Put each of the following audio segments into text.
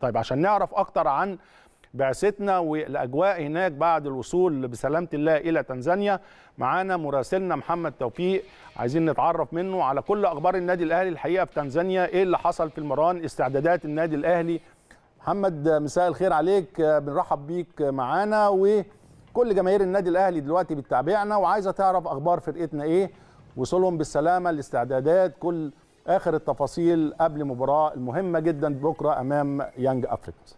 طيب عشان نعرف اكتر عن بعثتنا والاجواء هناك بعد الوصول بسلامه الله الى تنزانيا معانا مراسلنا محمد توفيق عايزين نتعرف منه على كل اخبار النادي الاهلي الحقيقه في تنزانيا ايه اللي حصل في المران استعدادات النادي الاهلي محمد مساء الخير عليك بنرحب بيك معانا وكل جماهير النادي الاهلي دلوقتي بتتابعنا وعايزه تعرف اخبار فرقتنا ايه وصولهم بالسلامه الاستعدادات كل اخر التفاصيل قبل المباراه المهمه جدا بكره امام يانج افريكانز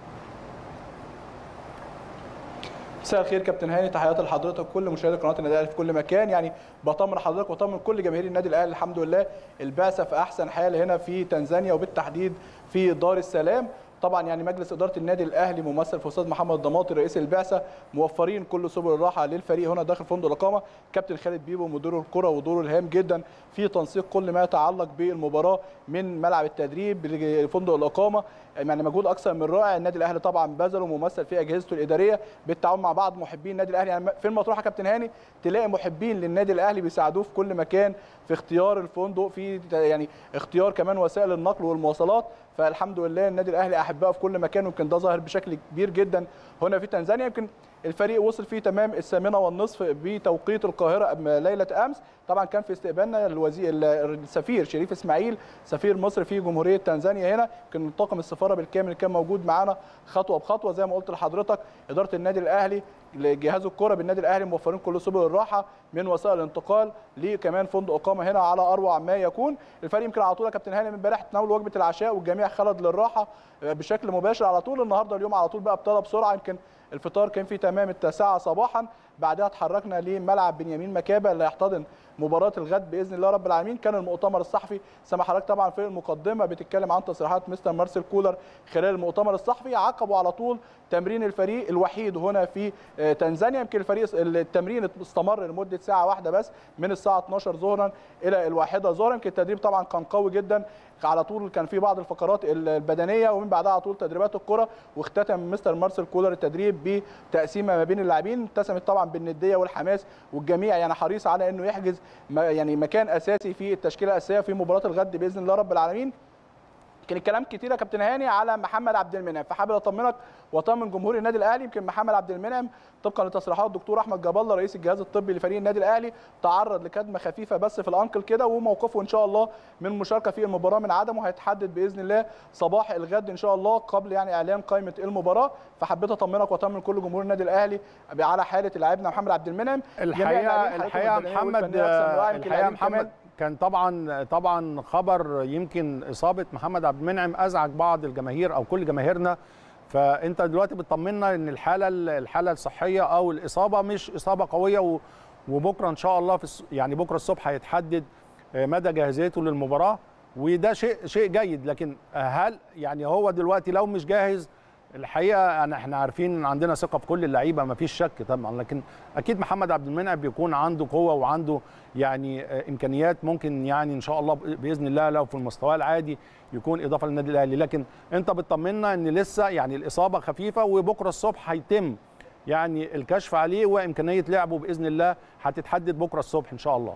مساء الخير كابتن هاني تحياتي لحضرتك كل مشاهدي قناه النادي الاهلي في كل مكان يعني بطمن حضرتك وطمن كل جماهير النادي الاهلي الحمد لله البعثه في احسن حال هنا في تنزانيا وبالتحديد في دار السلام طبعا يعني مجلس اداره النادي الاهلي ممثل في استاذ محمد ضماطي رئيس البعثه موفرين كل سبل الراحه للفريق هنا داخل فندق الاقامه كابتن خالد بيبو مدير الكره ودوره الهام جدا في تنسيق كل ما يتعلق بالمباراه من ملعب التدريب لفندق الاقامه يعني مجهود اكثر من رائع النادي الاهلي طبعا بذله ممثل في اجهزته الاداريه بالتعاون مع بعض محبين النادي الاهلي يعني في المطروحه كابتن هاني تلاقي محبين للنادي الاهلي بيساعدوه في كل مكان في اختيار الفندق في يعني اختيار كمان وسائل النقل والمواصلات فالحمد لله النادي الاهلي احبائه في كل مكان ويمكن ده ظاهر بشكل كبير جدا هنا في تنزانيا يمكن الفريق وصل فيه تمام الثامنه والنصف بتوقيت القاهره ليله امس طبعا كان في استقبالنا الوزير السفير شريف اسماعيل سفير مصر في جمهوريه تنزانيا هنا كان طاقم السفاره بالكامل كان موجود معانا خطوه بخطوه زي ما قلت لحضرتك اداره النادي الاهلي جهاز الكره بالنادي الاهلي موفرين كل سبل الراحه من وسائل الانتقال لكمان فندق اقامه هنا على اروع ما يكون الفريق يمكن على طول يا كابتن هاني من امبارح تناول وجبه العشاء والجميع خلد للراحه بشكل مباشر على طول النهارده اليوم على طول بقى ابتدى بسرعه يمكن الفطار كان في تمام التاسعه صباحا بعدها اتحركنا لملعب بنيامين مكابه اللي هيحتضن مباراه الغد باذن الله رب العالمين كان المؤتمر الصحفي سمح حضرتك طبعا في المقدمه بتتكلم عن تصريحات مستر مارسيل كولر خلال المؤتمر الصحفي عقبوا على طول تمرين الفريق الوحيد هنا في تنزانيا يمكن الفريق التمرين استمر لمده ساعه واحده بس من الساعه 12 ظهرا الى الواحده ظهرا يمكن التدريب طبعا كان قوي جدا على طول كان في بعض الفقرات البدنيه ومن بعدها على طول تدريبات الكره واختتم مستر مارسيل كولر التدريب بتقسيمه ما بين اللاعبين اتسمت طبعا بالنديه والحماس والجميع يعني حريص على انه يحجز يعني مكان اساسي في التشكيله الاساسيه في مباراه الغد باذن الله رب العالمين كان الكلام كتير يا كابتن هاني على محمد عبد المنعم فحابب اطمنك واطمن جمهور النادي الاهلي يمكن محمد عبد المنعم طبقا لتصريحات الدكتور احمد جاب الله رئيس الجهاز الطبي لفريق النادي الاهلي تعرض لكدمه خفيفه بس في الانكل كده وموقفه ان شاء الله من المشاركه في المباراه من عدمه هيتحدد باذن الله صباح الغد ان شاء الله قبل يعني اعلان قائمه المباراه فحبيت اطمنك واطمن كل جمهور النادي الاهلي على حاله لاعبنا محمد عبد المنعم الحقيقه الحقيقه محمد الحقيقه محمد كان طبعا طبعا خبر يمكن اصابه محمد عبد المنعم ازعج بعض الجماهير او كل جماهيرنا فانت دلوقتي بتطمنا ان الحاله الحاله الصحيه او الاصابه مش اصابه قويه وبكره ان شاء الله في يعني بكره الصبح هيتحدد مدى جاهزيته للمباراه وده شيء شيء جيد لكن هل يعني هو دلوقتي لو مش جاهز الحقيقه أنا احنا عارفين ان عندنا ثقه في كل اللعيبه ما فيش شك طبعا لكن اكيد محمد عبد المنعم بيكون عنده قوه وعنده يعني امكانيات ممكن يعني ان شاء الله باذن الله لو في المستوى العادي يكون اضافه للنادي الاهلي لكن انت بتطمنا ان لسه يعني الاصابه خفيفه وبكره الصبح هيتم يعني الكشف عليه وامكانيه لعبه باذن الله هتتحدد بكره الصبح ان شاء الله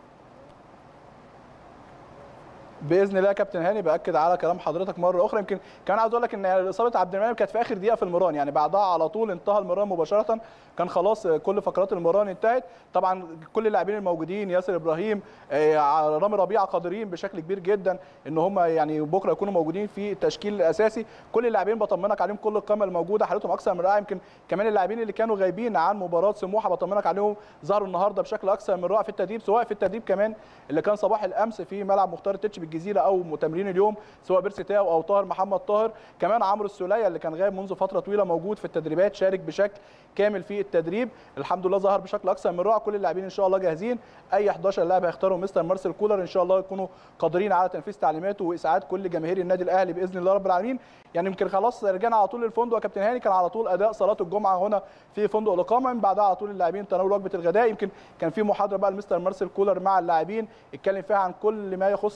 باذن الله يا كابتن هاني باكد على كلام حضرتك مره اخرى يمكن كمان عاوز اقول لك ان اصابه عبد المنعم كانت في اخر دقيقه في المران يعني بعدها على طول انتهى المران مباشره كان خلاص كل فقرات المران انتهت طبعا كل اللاعبين الموجودين ياسر ابراهيم رامي ربيعه قادرين بشكل كبير جدا ان هم يعني بكره يكونوا موجودين في التشكيل الاساسي كل اللاعبين بطمنك عليهم كل القائمه الموجوده حالتهم اكثر من رائعه يمكن كمان اللاعبين اللي كانوا غايبين عن مباراه سموحه بطمنك عليهم ظهروا النهارده بشكل اكثر من رائع في التدريب سواء في التدريب كمان اللي كان صباح الامس في ملعب مختار التتش بالجزيره او تمرين اليوم سواء بيرسي تاو او طاهر محمد طاهر كمان عمرو السوليه اللي كان غايب منذ فتره طويله موجود في التدريبات شارك بشكل كامل في التدريب الحمد لله ظهر بشكل اكثر من رائع كل اللاعبين ان شاء الله جاهزين اي 11 لاعب هيختارهم مستر مارسيل كولر ان شاء الله يكونوا قادرين على تنفيذ تعليماته واسعاد كل جماهير النادي الاهلي باذن الله رب العالمين يعني يمكن خلاص رجعنا على طول للفندق يا كابتن هاني كان على طول اداء صلاه الجمعه هنا في فندق الاقامه من بعدها على طول اللاعبين تناولوا وجبه الغداء يمكن كان في محاضره بقى لمستر مارسيل كولر مع اللاعبين اتكلم فيها عن كل ما يخص مباراه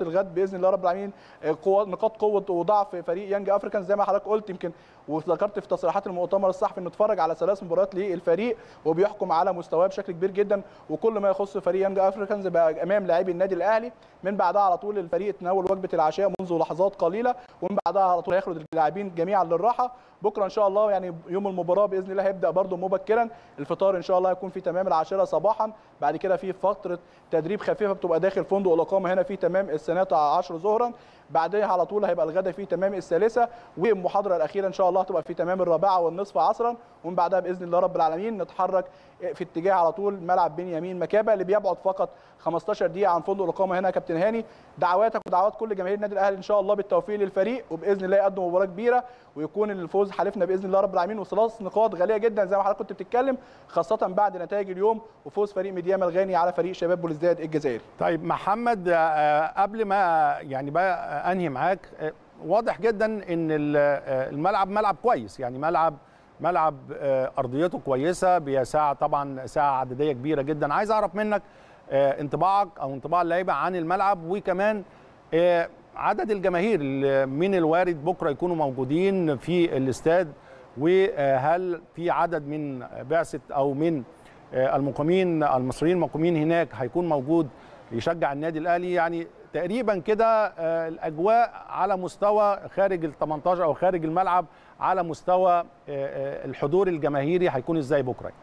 الغد باذن الله رب العالمين قوة نقاط قوه وضعف فريق يانج افريكان زي ما حضرتك قلت يمكن وذكرت في تصريحات المؤتمر الصحفي انه اتفرج على ثلاث مباريات للفريق وبيحكم على مستواه بشكل كبير جدا وكل ما يخص فريق يانج افريكانز بقى امام لاعبي النادي الاهلي من بعدها على طول الفريق تناول وجبه العشاء منذ لحظات قليله ومن بعدها على طول هيخرج اللاعبين جميعا للراحه بكره ان شاء الله يعني يوم المباراه باذن الله هيبدا برده مبكرا الفطار ان شاء الله هيكون في تمام العاشره صباحا بعد كده في فتره تدريب خفيفه بتبقى داخل فندق الاقامه هنا في تمام السنه 10 ظهرا بعدها على طول هيبقى الغداء في تمام الثالثه والمحاضره الاخيره ان شاء الله هتبقى في تمام الرابعه والنصف عصرا ومن بعدها باذن الله رب العالمين نتحرك في اتجاه على طول ملعب بنيامين مكابه اللي بيبعد فقط 15 دقيقه عن فندق الاقامه هنا يا كابتن هاني دعواتك ودعوات كل جماهير النادي الاهلي ان شاء الله بالتوفيق للفريق وباذن الله يقدم مباراه كبيره ويكون الفوز حالفنا باذن الله رب العالمين وثلاث نقاط غاليه جدا زي ما حضرتك كنت بتتكلم خاصه بعد نتائج اليوم وفوز فريق ميدياما الغاني على فريق شباب بوليزداد الجزائري طيب محمد قبل ما يعني بقى انهي معاك واضح جدا ان الملعب ملعب كويس يعني ملعب ملعب ارضيته كويسه بيساع طبعا ساعه عدديه كبيره جدا عايز اعرف منك انطباعك او انطباع اللعيبه عن الملعب وكمان عدد الجماهير من الوارد بكره يكونوا موجودين في الاستاد وهل في عدد من بعثه او من المقيمين المصريين المقيمين هناك هيكون موجود يشجع النادي الاهلي يعني تقريبا كده الاجواء على مستوى خارج ال 18 او خارج الملعب على مستوى الحضور الجماهيري هيكون ازاي بكره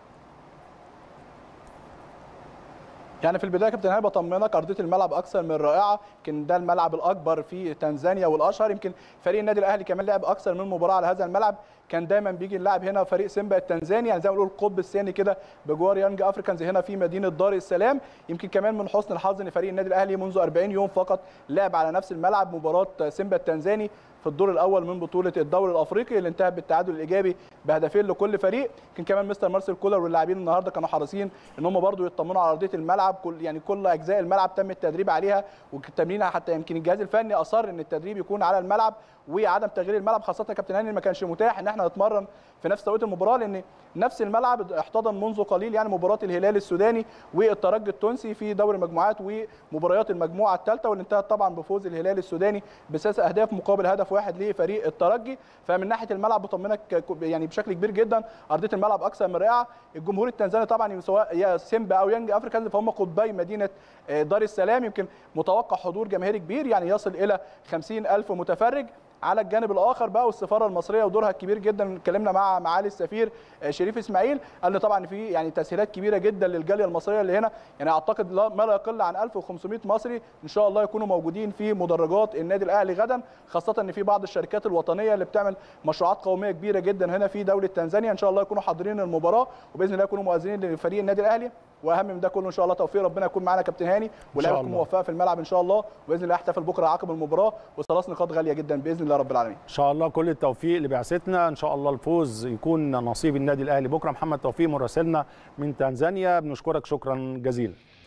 يعني في البدايه كابتن هاني بطمنك ارضيه الملعب اكثر من رائعه يمكن ده الملعب الاكبر في تنزانيا والاشهر يمكن فريق النادي الاهلي كمان لعب اكثر من مباراه على هذا الملعب كان دايما بيجي اللاعب هنا فريق سيمبا التنزاني يعني زي ما بنقول القطب الثاني كده بجوار يانج افريكانز هنا في مدينه دار السلام يمكن كمان من حسن الحظ ان فريق النادي الاهلي منذ 40 يوم فقط لعب على نفس الملعب مباراه سيمبا التنزاني في الدور الاول من بطوله الدوري الافريقي اللي انتهت بالتعادل الايجابي بهدفين لكل فريق يمكن كمان مستر مارسيل كولر واللاعبين النهارده كانوا حريصين ان هم برضو يطمنوا على ارضيه الملعب كل يعني كل اجزاء الملعب تم التدريب عليها والتمرين حتى يمكن الجهاز الفني اصر ان التدريب يكون على الملعب وعدم تغيير الملعب خاصه كابتن هاني ما كانش متاح ان احنا نتمرن في نفس توقيت المباراه لان نفس الملعب احتضن منذ قليل يعني مباراه الهلال السوداني والترجي التونسي في دوري المجموعات ومباريات المجموعه الثالثه واللي انتهت طبعا بفوز الهلال السوداني بسادس اهداف مقابل هدف واحد لفريق الترجي فمن ناحيه الملعب بطمنك يعني بشكل كبير جدا ارضيه الملعب اكثر من رائعه الجمهور التنزاني طبعا سواء يا سيمبا او يانج افريكانز فهم قطبي مدينه دار السلام يمكن متوقع حضور جماهيري كبير يعني يصل الى 50000 متفرج على الجانب الاخر بقى والسفاره المصريه ودورها الكبير جدا اتكلمنا مع معالي السفير شريف اسماعيل قال لي طبعا في يعني تسهيلات كبيره جدا للجاليه المصريه اللي هنا يعني اعتقد ما لا يقل عن 1500 مصري ان شاء الله يكونوا موجودين في مدرجات النادي الاهلي غدا خاصه ان في بعض الشركات الوطنيه اللي بتعمل مشروعات قوميه كبيره جدا هنا في دوله تنزانيا ان شاء الله يكونوا حاضرين المباراه وباذن الله يكونوا مؤذنين لفريق النادي الاهلي واهم من ده كله ان شاء الله توفيق ربنا يكون معانا كابتن هاني واللعيبه تكون موفقه في الملعب ان شاء الله باذن الله يحتفل بكره عقب المباراه وثلاث نقاط غاليه جدا باذن الله رب العالمين ان شاء الله كل التوفيق لبعثتنا ان شاء الله الفوز يكون نصيب النادي الاهلي بكره محمد توفيق مراسلنا من تنزانيا بنشكرك شكرا جزيلا